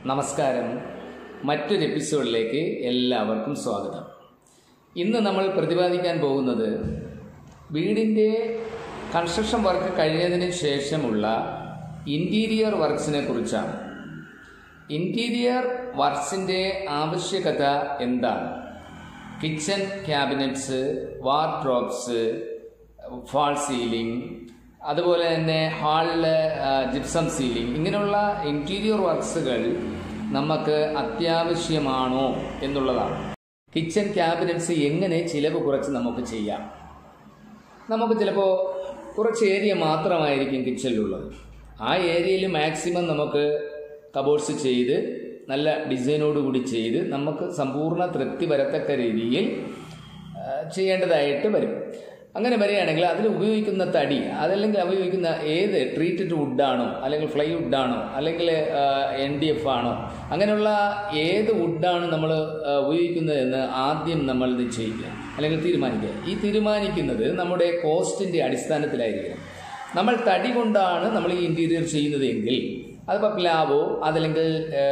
നമസ്കാരം മറ്റൊരു എപ്പിസോഡിലേക്ക് എല്ലാവർക്കും സ്വാഗതം ഇന്ന് നമ്മൾ പ്രതിപാദിക്കാൻ പോകുന്നത് വീടിൻ്റെ കൺസ്ട്രക്ഷൻ വർക്ക് കഴിഞ്ഞതിന് ശേഷമുള്ള ഇൻറ്റീരിയർ വർക്ക്സിനെ കുറിച്ചാണ് ഇൻറ്റീരിയർ വർക്ക്സിൻ്റെ ആവശ്യകത എന്താണ് kitchen cabinets wardrobes false ceiling അതുപോലെ തന്നെ ഹാളില് ജിപ്സം സീലിംഗ് ഇങ്ങനെയുള്ള ഇൻറ്റീരിയർ വർക്ക്സുകൾ നമുക്ക് അത്യാവശ്യമാണോ എന്നുള്ളതാണ് കിച്ചൺ ക്യാബിനറ്റ്സ് എങ്ങനെ ചിലവ് കുറച്ച് നമുക്ക് ചെയ്യാം നമുക്ക് ചിലപ്പോൾ കുറച്ച് ഏരിയ മാത്രമായിരിക്കും കിച്ചണിലുള്ളത് ആ ഏരിയയിൽ മാക്സിമം നമുക്ക് കബോർഡ്സ് ചെയ്ത് നല്ല ഡിസൈനോടുകൂടി ചെയ്ത് നമുക്ക് സമ്പൂർണ്ണ തൃപ്തി വരത്തക്ക രീതിയിൽ ആ, ചെയ്യേണ്ടതായിട്ട് വരും അങ്ങനെ വരികയാണെങ്കിൽ അതിൽ ഉപയോഗിക്കുന്ന തടി അതല്ലെങ്കിൽ ഉപയോഗിക്കുന്ന ഏത് ട്രീറ്റഡ് വുഡാണോ അല്ലെങ്കിൽ ഫ്ലൈ വുഡാണോ അല്ലെങ്കിൽ എൻ ഡി എഫ് ആണോ അങ്ങനെയുള്ള ഏത് വുഡാണ് നമ്മൾ ഉപയോഗിക്കുന്നതെന്ന് ആദ്യം നമ്മൾ നിശ്ചയിക്കുക അല്ലെങ്കിൽ തീരുമാനിക്കുക ഈ തീരുമാനിക്കുന്നത് നമ്മുടെ കോസ്റ്റിൻ്റെ അടിസ്ഥാനത്തിലായിരിക്കണം നമ്മൾ തടി കൊണ്ടാണ് നമ്മൾ ഈ ഇൻറ്റീരിയർ ചെയ്യുന്നതെങ്കിൽ അതിപ്പോൾ പ്ലാവോ അതല്ലെങ്കിൽ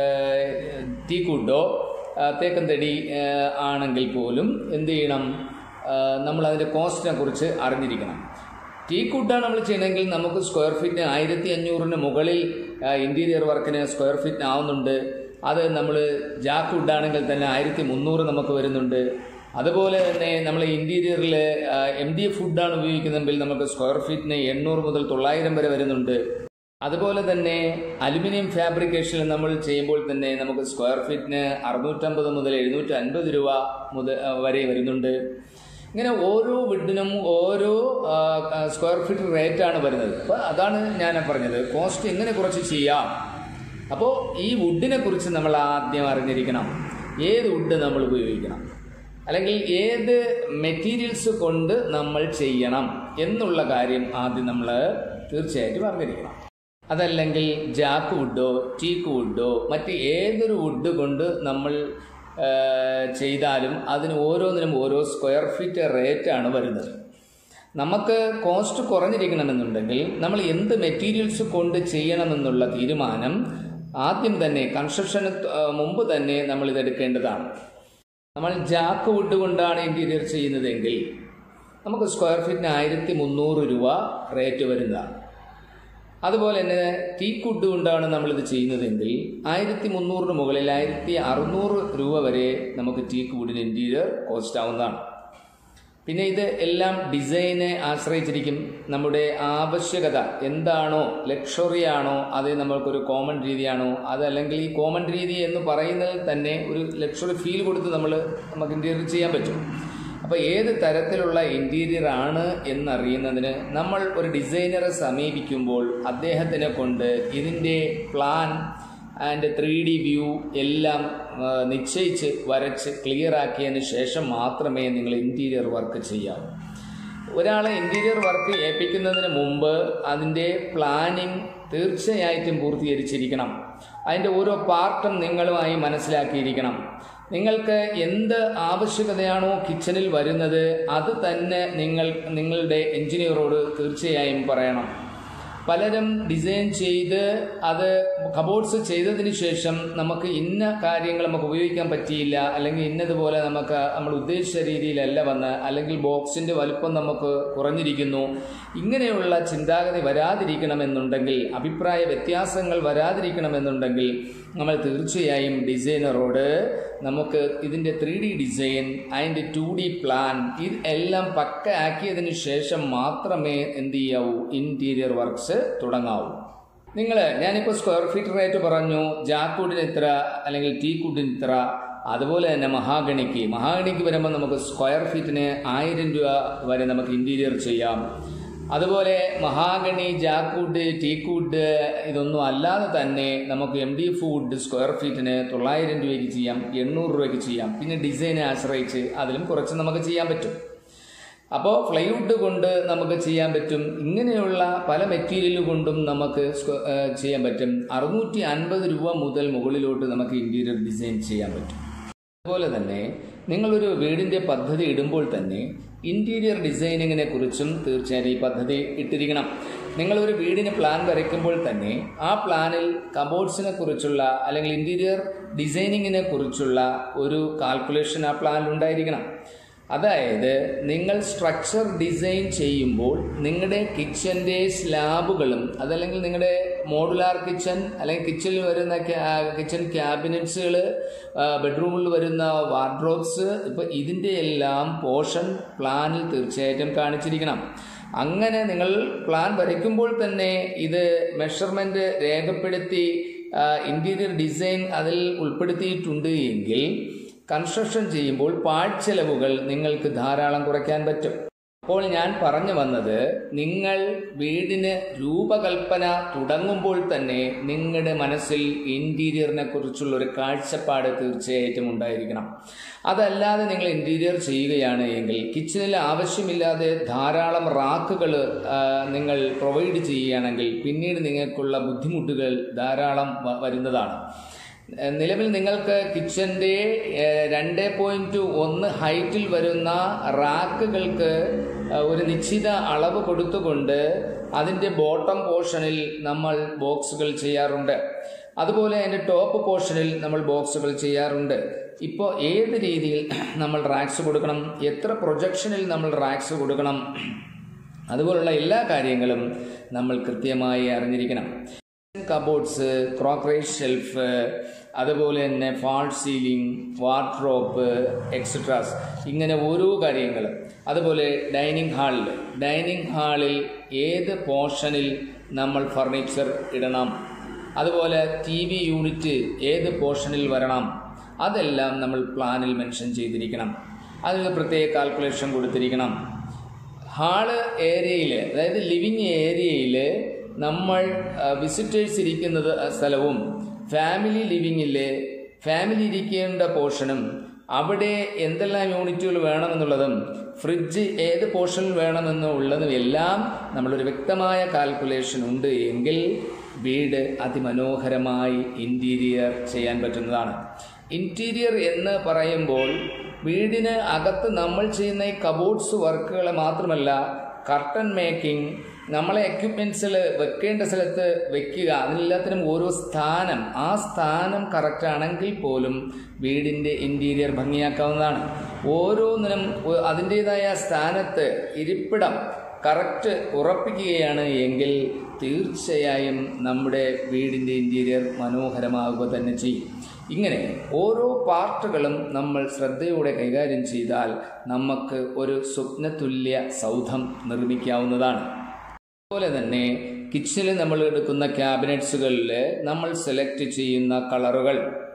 തീക്കുഡോ തേക്കൻ തടി ആ, ആണെങ്കിൽ പോലും എന്ത് ചെയ്യണം നമ്മൾ അതിൻ്റെ കോസ്റ്റിനെ കുറിച്ച് അറിഞ്ഞിരിക്കണം ടീ കുട്ടാണ് നമ്മൾ ചെയ്യണമെങ്കിൽ നമുക്ക് സ്ക്വയർ ഫീറ്റിന് ആയിരത്തി അഞ്ഞൂറിന് മുകളിൽ ഇൻറ്റീരിയർ വർക്കിന് സ്ക്വയർ ഫീറ്റിന് ആവുന്നുണ്ട് അത് നമ്മൾ ജാക്ക് വുഡാണെങ്കിൽ തന്നെ ആയിരത്തി മുന്നൂറ് നമുക്ക് വരുന്നുണ്ട് അതുപോലെ തന്നെ നമ്മൾ ഇൻറ്റീരിയറിൽ എം ഡി എഫ് ഫുഡാണ് ഉപയോഗിക്കുന്നതെങ്കിൽ നമുക്ക് സ്ക്വയർ ഫീറ്റിന് എണ്ണൂറ് മുതൽ തൊള്ളായിരം വരെ വരുന്നുണ്ട് അതുപോലെ തന്നെ അലുമിനിയം ഫാബ്രിക്കേഷനിൽ നമ്മൾ ചെയ്യുമ്പോൾ തന്നെ നമുക്ക് സ്ക്വയർ ഫീറ്റിന് അറുന്നൂറ്റമ്പത് മുതൽ എഴുന്നൂറ്റി അൻപത് രൂപ മുതൽ ആ, വരെ വരുന്നുണ്ട് ഇങ്ങനെ ഓരോ വിഡിനും ഓരോ ആ, ആ, സ്ക്വയർ ഫീറ്റ് റേറ്റാണ് വരുന്നത് അപ്പോൾ അതാണ് ഞാൻ പറഞ്ഞത് കോസ്റ്റ് എങ്ങനെ കുറച്ച് ചെയ്യാം അപ്പോൾ ഈ വുഡിനെ കുറിച്ച് നമ്മൾ ആദ്യം അറിഞ്ഞിരിക്കണം ഏത് വുഡ് നമ്മൾ ഉപയോഗിക്കണം അല്ലെങ്കിൽ ഏത് മെറ്റീരിയൽസ് കൊണ്ട് നമ്മൾ ചെയ്യണം എന്നുള്ള കാര്യം ആദ്യം നമ്മൾ തീർച്ചയായിട്ടും അറിഞ്ഞിരിക്കണം അതല്ലെങ്കിൽ ജാക്ക് വുഡോ ടീക്ക് വുഡോ മറ്റ് ഏതൊരു വുഡ് കൊണ്ട് നമ്മൾ ആ, ചെയ്താലും അതിന് ഓരോന്നിനും ഓരോ സ്ക്വയർ ഫീറ്റ് റേറ്റാണ് വരുന്നത് നമുക്ക് കോസ്റ്റ് കുറഞ്ഞിരിക്കണമെന്നുണ്ടെങ്കിൽ നമ്മൾ എന്ത് മെറ്റീരിയൽസ് കൊണ്ട് ചെയ്യണമെന്നുള്ള തീരുമാനം ആദ്യം തന്നെ കൺസ്ട്രക്ഷന് ത- മുമ്പ് തന്നെ നമ്മൾ ഇതെടുക്കേണ്ടതാണ് നമ്മൾ ജാക്ക് വുഡ് കൊണ്ടാണ് ഇൻറ്റീരിയർ ചെയ്യുന്നതെങ്കിൽ നമുക്ക് സ്ക്വയർ ഫീറ്റിന് ആയിരത്തി മുന്നൂറ് രൂപ റേറ്റ് വരുന്നതാണ് അതുപോലെ തന്നെ ടീക്കുഡ് കൊണ്ടാണ് നമ്മളിത് ചെയ്യുന്നതെങ്കിൽ ആയിരത്തി മുന്നൂറിന് മുകളിൽ ആയിരത്തി അറുന്നൂറ് രൂപ വരെ നമുക്ക് ടീക്ക് വുഡിന് ഇൻറ്റീരിയർ കോസ്റ്റ് ആവുന്നതാണ് പിന്നെ ഇത് എല്ലാം ഡിസൈനെ ആശ്രയിച്ചിരിക്കും നമ്മുടെ ആവശ്യകത എന്താണോ ലക്ഷറി ആണോ അത് നമ്മൾക്കൊരു കോമൺ രീതിയാണോ അതല്ലെങ്കിൽ ഈ കോമൺ രീതി എന്ന് പറയുന്നത് തന്നെ ഒരു ലക്ഷറി ഫീൽ കൊടുത്ത് നമ്മൾ നമുക്ക് ഇൻറ്റീരിയർ ചെയ്യാൻ പറ്റും അപ്പോൾ ഏത് തരത്തിലുള്ള ഇൻറ്റീരിയർ ആണ് എന്നറിയുന്നതിന് നമ്മൾ ഒരു ഡിസൈനറെ സമീപിക്കുമ്പോൾ അദ്ദേഹത്തിനെ കൊണ്ട് ഇതിൻ്റെ plan and three D view എല്ലാം ആ, നിശ്ചയിച്ച് വരച്ച് ക്ലിയർ ആക്കിയതിന് ശേഷം മാത്രമേ നിങ്ങൾ ഇൻറ്റീരിയർ വർക്ക് ചെയ്യാവൂ ഒരാളെ ഇൻറ്റീരിയർ വർക്ക് ഏൽപ്പിക്കുന്നതിന് മുമ്പ് അതിൻ്റെ പ്ലാനിങ് തീർച്ചയായിട്ടും പൂർത്തീകരിച്ചിരിക്കണം അതിൻ്റെ ഓരോ പാർട്ടും നിങ്ങളുമായി മനസ്സിലാക്കിയിരിക്കണം നിങ്ങൾക്ക് എന്ത് ആവശ്യകതയാണോ കിച്ചണിൽ വരുന്നത് അത് തന്നെ നിങ്ങൾ നിങ്ങളുടെ എഞ്ചിനീയറോട് തീർച്ചയായും പറയണം പലരും ഡിസൈൻ ചെയ്ത് അത് കബോർഡ്സ് ചെയ്തതിന് ശേഷം നമുക്ക് ഇന്ന കാര്യങ്ങൾ നമുക്ക് ഉപയോഗിക്കാൻ പറ്റിയില്ല അല്ലെങ്കിൽ ഇന്നതുപോലെ നമുക്ക് നമ്മൾ ഉദ്ദേശിച്ച രീതിയിലല്ല വന്ന് അല്ലെങ്കിൽ ബോക്സിന്റെ വലുപ്പം നമുക്ക് കുറഞ്ഞിരിക്കുന്നു ഇങ്ങനെയുള്ള ചിന്താഗതി വരാതിരിക്കണമെന്നുണ്ടെങ്കിൽ അഭിപ്രായ വ്യത്യാസങ്ങൾ വരാതിരിക്കണമെന്നുണ്ടെങ്കിൽ നമ്മൾ തീർച്ചയായും ഡിസൈനറോട് നമുക്ക് ഇതിൻ്റെ ത്രീ ഡി ഡിസൈൻ അതിൻ്റെ ടു ഡി പ്ലാൻ ഇത് എല്ലാം പക്ക ആക്കിയതിന് ശേഷം മാത്രമേ എന്ത് ചെയ്യാവൂ ഇൻറ്റീരിയർ വർക്ക്സ് തുടങ്ങാവൂ നിങ്ങൾ ഞാനിപ്പോൾ സ്ക്വയർ ഫീറ്റ് റേറ്റ് പറഞ്ഞു ജാക്കൂഡിന് ഇത്ര അല്ലെങ്കിൽ ടീക്കൂഡിന് ഇത്ര അതുപോലെ തന്നെ മഹാഗണിക്ക് മഹാഗണിക്ക് വരുമ്പോൾ നമുക്ക് സ്ക്വയർ ഫീറ്റിന് ആയിരം രൂപ വരെ നമുക്ക് ഇൻറ്റീരിയർ ചെയ്യാം അതുപോലെ മഹാഗണി ജാക്കൂഡ് ടീക്കൂഡ് ഇതൊന്നും അല്ലാതെ തന്നെ നമുക്ക് M D F wood square ഫീറ്റിന് തൊള്ളായിരം രൂപയ്ക്ക് ചെയ്യാം എണ്ണൂറ് രൂപയ്ക്ക് ചെയ്യാം പിന്നെ ഡിസൈനെ ആശ്രയിച്ച് അതിലും കുറച്ച് നമുക്ക് ചെയ്യാൻ പറ്റും അപ്പോൾ ഫ്ലൈവുഡ് കൊണ്ട് നമുക്ക് ചെയ്യാൻ പറ്റും ഇങ്ങനെയുള്ള പല മെറ്റീരിയൽ കൊണ്ടും നമുക്ക് സ്ക്വ- ഏ, ചെയ്യാൻ പറ്റും അറുന്നൂറ്റി അൻപത് രൂപ മുതൽ മുകളിലോട്ട് നമുക്ക് ഇൻറ്റീരിയർ ഡിസൈൻ ചെയ്യാൻ പറ്റും അതുപോലെ തന്നെ നിങ്ങളൊരു വീടിൻ്റെ പദ്ധതി ഇടുമ്പോൾ തന്നെ ഇൻറ്റീരിയർ ഡിസൈനിങ്ങിനെ കുറിച്ചും തീർച്ചയായും ഈ പദ്ധതി ഇട്ടിരിക്കണം നിങ്ങളൊരു വീടിന് പ്ലാൻ വരയ്ക്കുമ്പോൾ തന്നെ ആ പ്ലാനിൽ കബോർഡ്സിനെ കുറിച്ചുള്ള അല്ലെങ്കിൽ ഇൻറ്റീരിയർ ഡിസൈനിങ്ങിനെ കുറിച്ചുള്ള ഒരു കാൽക്കുലേഷൻ ആ പ്ലാനിൽ ഉണ്ടായിരിക്കണം അതായത് നിങ്ങൾ സ്ട്രക്ചർ ഡിസൈൻ ചെയ്യുമ്പോൾ നിങ്ങളുടെ കിച്ചൻ്റെ സ്ലാബുകളും അതല്ലെങ്കിൽ നിങ്ങളുടെ മോഡുലാർ കിച്ചൺ അല്ലെങ്കിൽ കിച്ചണിൽ വരുന്ന കിച്ചൺ ക്യാബിനറ്റ്സുകൾ ബെഡ്റൂമിൽ വരുന്ന വാർഡ്രോബ്സ് ഇപ്പോൾ ഇതിൻ്റെ എല്ലാം പോർഷൻ പ്ലാനിൽ തീർച്ചയായിട്ടും കാണിച്ചിരിക്കണം അങ്ങനെ നിങ്ങൾ പ്ലാൻ വരയ്ക്കുമ്പോൾ തന്നെ ഇത് മെഷർമെൻറ്റ് രേഖപ്പെടുത്തി ഇൻറ്റീരിയർ ഡിസൈൻ അതിൽ ഉൾപ്പെടുത്തിയിട്ടുണ്ട് എങ്കിൽ കൺസ്ട്രക്ഷൻ ചെയ്യുമ്പോൾ പാഴ്ചെലവുകൾ നിങ്ങൾക്ക് ധാരാളം കുറയ്ക്കാൻ പറ്റും അപ്പോൾ ഞാൻ പറഞ്ഞു വന്നത് നിങ്ങൾ വീടിന് രൂപകൽപ്പന തുടങ്ങുമ്പോൾ തന്നെ നിങ്ങളുടെ മനസ്സിൽ ഇൻറ്റീരിയറിനെ കുറിച്ചുള്ള ഒരു കാഴ്ചപ്പാട് തീർച്ചയായിട്ടും ഉണ്ടായിരിക്കണം അതല്ലാതെ നിങ്ങൾ ഇൻറ്റീരിയർ ചെയ്യുകയാണ് എങ്കിൽ കിച്ചണിൽ ആവശ്യമില്ലാതെ ധാരാളം റാക്കുകൾ നിങ്ങൾ പ്രൊവൈഡ് ചെയ്യുകയാണെങ്കിൽ പിന്നീട് നിങ്ങൾക്കുള്ള ബുദ്ധിമുട്ടുകൾ ധാരാളം വ- വരുന്നതാണ് നിലവിൽ നിങ്ങൾക്ക് കിച്ചൻ്റെ രണ്ട് പോയിന്റ് ഒന്ന് ഹൈറ്റിൽ വരുന്ന റാക്കുകൾക്ക് ഒരു നിശ്ചിത അളവ് കൊടുത്തുകൊണ്ട് അതിൻ്റെ ബോട്ടം പോർഷനിൽ നമ്മൾ ബോക്സുകൾ ചെയ്യാറുണ്ട് അതുപോലെ അതിൻ്റെ ടോപ്പ് പോർഷനിൽ നമ്മൾ ബോക്സുകൾ ചെയ്യാറുണ്ട് ഇപ്പോൾ ഏത് രീതിയിൽ നമ്മൾ റാക്സ് കൊടുക്കണം എത്ര പ്രൊജക്ഷനിൽ നമ്മൾ റാക്സ് കൊടുക്കണം അതുപോലുള്ള എല്ലാ കാര്യങ്ങളും നമ്മൾ കൃത്യമായി അറിഞ്ഞിരിക്കണം കബോർഡ്സ് ക്രോക്കറേജ് ഷെൽഫ് അതുപോലെ തന്നെ ഫാൾ സീലിംഗ് വാർഡ്രോപ്പ് എക്സെട്രാസ് ഇങ്ങനെ ഓരോ കാര്യങ്ങളും അതുപോലെ ഡൈനിങ് ഹാളിൽ ഡൈനിങ് ഹാളിൽ ഏത് പോർഷനിൽ നമ്മൾ ഫർണിച്ചർ ഇടണം അതുപോലെ ടി വി യൂണിറ്റ് ഏത് പോർഷനിൽ വരണം അതെല്ലാം നമ്മൾ പ്ലാനിൽ മെൻഷൻ ചെയ്തിരിക്കണം അതിന് പ്രത്യേക കാൽക്കുലേഷൻ കൊടുത്തിരിക്കണം ഹാള് ഏരിയയിൽ അതായത് ലിവിങ് ഏരിയയിൽ നമ്മൾ വിസിറ്റേഴ്സ് ഇരിക്കുന്നത് സ്ഥലവും ഫാമിലി ലിവിങ്ങിൽ ഫാമിലി ഇരിക്കേണ്ട പോർഷനും അവിടെ എന്തെല്ലാം യൂണിറ്റുകൾ വേണമെന്നുള്ളതും ഫ്രിഡ്ജ് ഏത് പോർഷനിൽ വേണമെന്നുള്ളതും എല്ലാം നമ്മളൊരു വ്യക്തമായ കാൽക്കുലേഷൻ ഉണ്ട് എങ്കിൽ വീട് അതിമനോഹരമായി ഇൻറ്റീരിയർ ചെയ്യാൻ പറ്റുന്നതാണ് ഇൻറ്റീരിയർ എന്ന് പറയുമ്പോൾ വീടിന് അകത്ത് നമ്മൾ ചെയ്യുന്ന ഈ കബോർഡ്സ് വർക്കുകൾ മാത്രമല്ല കർട്ടൻ മേക്കിംഗ് നമ്മളെ എക്യുപ്മെൻറ്റ്സിൽ വെക്കേണ്ട സ്ഥലത്ത് വെക്കുക അതിനെല്ലാത്തിനും ഓരോ സ്ഥാനം ആ സ്ഥാനം കറക്റ്റ് ആണെങ്കിൽ പോലും വീടിൻ്റെ ഇൻറ്റീരിയർ ഭംഗിയാക്കാവുന്നതാണ് ഓരോന്നിനും ഒ- അതിൻ്റേതായ സ്ഥാനത്ത് ഇരിപ്പിടം കറക്റ്റ് ഉറപ്പിക്കുകയാണ് എങ്കിൽ തീർച്ചയായും നമ്മുടെ വീടിൻ്റെ ഇൻറ്റീരിയർ മനോഹരമാവുക തന്നെ ചെയ്യും ഇങ്ങനെ ഓരോ പാർട്ടുകളും നമ്മൾ ശ്രദ്ധയോടെ കൈകാര്യം ചെയ്താൽ നമുക്ക് ഒരു സ്വപ്നതുല്യ സൗധം നിർമ്മിക്കാവുന്നതാണ് അതുപോലെ തന്നെ കിച്ചണിൽ നമ്മൾ എടുക്കുന്ന ക്യാബിനറ്റ്സുകളിൽ നമ്മൾ സെലക്ട് ചെയ്യുന്ന കളറുകൾ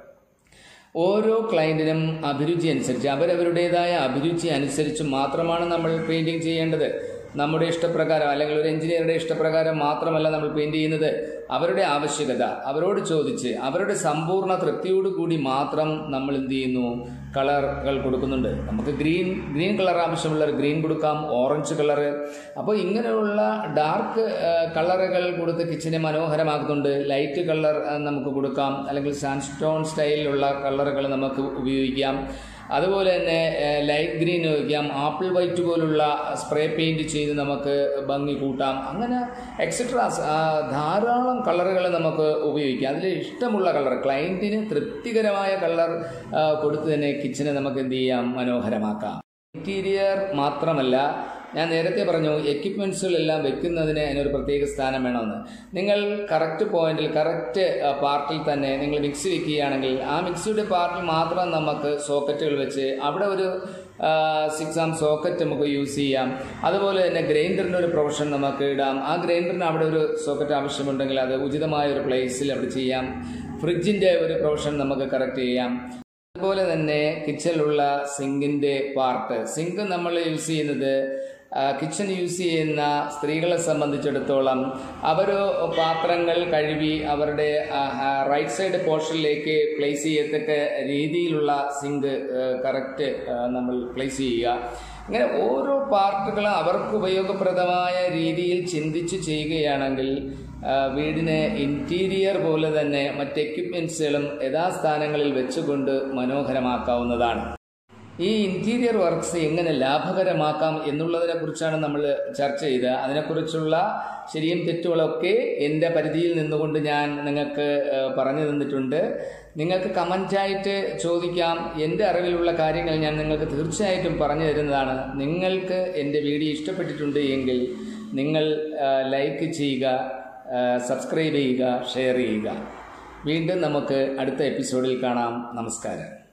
ഓരോ ക്ലയൻറ്റിനും അഭിരുചി അനുസരിച്ച് അവരവരുടേതായ അഭിരുചി അനുസരിച്ച് മാത്രമാണ് നമ്മൾ പെയിൻറ്റിങ് ചെയ്യേണ്ടത് നമ്മുടെ ഇഷ്ടപ്രകാരം അല്ലെങ്കിൽ ഒരു എഞ്ചിനീയറുടെ ഇഷ്ടപ്രകാരം മാത്രമല്ല നമ്മൾ പെയിൻറ് ചെയ്യുന്നത് അവരുടെ ആവശ്യകത അവരോട് ചോദിച്ച് അവരുടെ സമ്പൂർണ്ണ തൃപ്തിയോട് കൂടി മാത്രം നമ്മൾ എന്ത് ചെയ്യുന്നു കളറുകൾ കൊടുക്കുന്നുണ്ട് നമുക്ക് ഗ്രീൻ ഗ്രീൻ കളർ ആവശ്യമുള്ളവർ ഗ്രീൻ കൊടുക്കാം ഓറഞ്ച് കളറ് അപ്പോൾ ഇങ്ങനെയുള്ള ഡാർക്ക് കളറുകൾ കൊടുത്ത് കിച്ചനെ മനോഹരമാക്കുന്നുണ്ട് ലൈറ്റ് കളർ നമുക്ക് കൊടുക്കാം അല്ലെങ്കിൽ സാൻസ്റ്റോൺ സ്റ്റൈലിലുള്ള കളറുകൾ നമുക്ക് ഉപയോഗിക്കാം അതുപോലെ തന്നെ ലൈറ്റ് ഗ്രീൻ ഉപയോഗിക്കാം ആപ്പിൾ വൈറ്റ് പോലുള്ള സ്പ്രേ പെയിൻറ് ചെയ്ത് നമുക്ക് ഭംഗി കൂട്ടാം അങ്ങനെ എക്സെട്ര ധാരാളം കളറുകൾ നമുക്ക് ഉപയോഗിക്കാം അതിൽ ഇഷ്ടമുള്ള കളർ ക്ലയൻറ്റിന് തൃപ്തികരമായ കളർ കൊടുത്ത് തന്നെ കിച്ചനെ നമുക്ക് എന്ത് ചെയ്യാം മനോഹരമാക്കാം ഇൻറ്റീരിയർ മാത്രമല്ല ഞാൻ നേരത്തെ പറഞ്ഞു എക്യുപ്മെൻസുകളെല്ലാം വെക്കുന്നതിന് അതിനൊരു പ്രത്യേക സ്ഥാനം വേണമെന്ന് നിങ്ങൾ കറക്റ്റ് പോയിന്റിൽ കറക്റ്റ് പാർട്ടിൽ തന്നെ നിങ്ങൾ മിക്സി വെക്കുകയാണെങ്കിൽ ആ മിക്സിയുടെ പാർട്ടിൽ മാത്രം നമുക്ക് സോക്കറ്റുകൾ വെച്ച് അവിടെ ഒരു സിക്സ് ആം സോക്കറ്റ് നമുക്ക് യൂസ് ചെയ്യാം അതുപോലെ തന്നെ ഗ്രൈൻഡറിൻ്റെ ഒരു പ്രൊഫഷൻ നമുക്ക് ഇടാം ആ ഗ്രൈൻഡറിന് അവിടെ ഒരു സോക്കറ്റ് ആവശ്യമുണ്ടെങ്കിൽ അത് ഉചിതമായ ഒരു പ്ലേസിൽ അവിടെ ചെയ്യാം ഫ്രിഡ്ജിൻ്റെ ഒരു പ്രൊഫഷൻ നമുക്ക് കറക്റ്റ് ചെയ്യാം അതുപോലെ തന്നെ കിച്ചണിലുള്ള സിങ്കിൻ്റെ പാർട്ട് സിങ്ക് നമ്മൾ യൂസ് ചെയ്യുന്നത് കിച്ചൺ യൂസ് ചെയ്യുന്ന സ്ത്രീകളെ സംബന്ധിച്ചിടത്തോളം അവർ പാത്രങ്ങൾ കഴുകി അവരുടെ റൈറ്റ് സൈഡ് പോർഷനിലേക്ക് പ്ലേസ് ചെയ്യത്തക്ക രീതിയിലുള്ള സിങ്ക് കറക്റ്റ് നമ്മൾ പ്ലേസ് ചെയ്യുക ഇങ്ങനെ ഓരോ പാർട്ടുകളും അവർക്ക് ഉപയോഗപ്രദമായ രീതിയിൽ ചിന്തിച്ച് ചെയ്യുകയാണെങ്കിൽ ആ, വീടിന് ഇൻറ്റീരിയർ പോലെ തന്നെ മറ്റ് എക്യുപ്മെൻറ്റ്സുകളും യഥാസ്ഥാനങ്ങളിൽ വെച്ചുകൊണ്ട് മനോഹരമാക്കാവുന്നതാണ് ഈ ഇൻറ്റീരിയർ വർക്ക്സ് എങ്ങനെ ലാഭകരമാക്കാം എന്നുള്ളതിനെ കുറിച്ചാണ് നമ്മൾ ചർച്ച ചെയ്ത് അതിനെക്കുറിച്ചുള്ള ശരിയും തെറ്റുകളൊക്കെ എൻ്റെ പരിധിയിൽ നിന്നുകൊണ്ട് ഞാൻ നിങ്ങൾക്ക് ആ, പറഞ്ഞു തന്നിട്ടുണ്ട് നിങ്ങൾക്ക് കമൻ്റായിട്ട് ചോദിക്കാം എൻ്റെ അറിവിലുള്ള കാര്യങ്ങൾ ഞാൻ നിങ്ങൾക്ക് തീർച്ചയായിട്ടും പറഞ്ഞു തരുന്നതാണ് നിങ്ങൾക്ക് എൻ്റെ വീഡിയോ ഇഷ്ടപ്പെട്ടിട്ടുണ്ട് എങ്കിൽ നിങ്ങൾ ആ, ലൈക്ക് ചെയ്യുക ആ, സബ്സ്ക്രൈബ് ചെയ്യുക ഷെയർ ചെയ്യുക വീണ്ടും നമുക്ക് അടുത്ത എപ്പിസോഡിൽ കാണാം നമസ്കാരം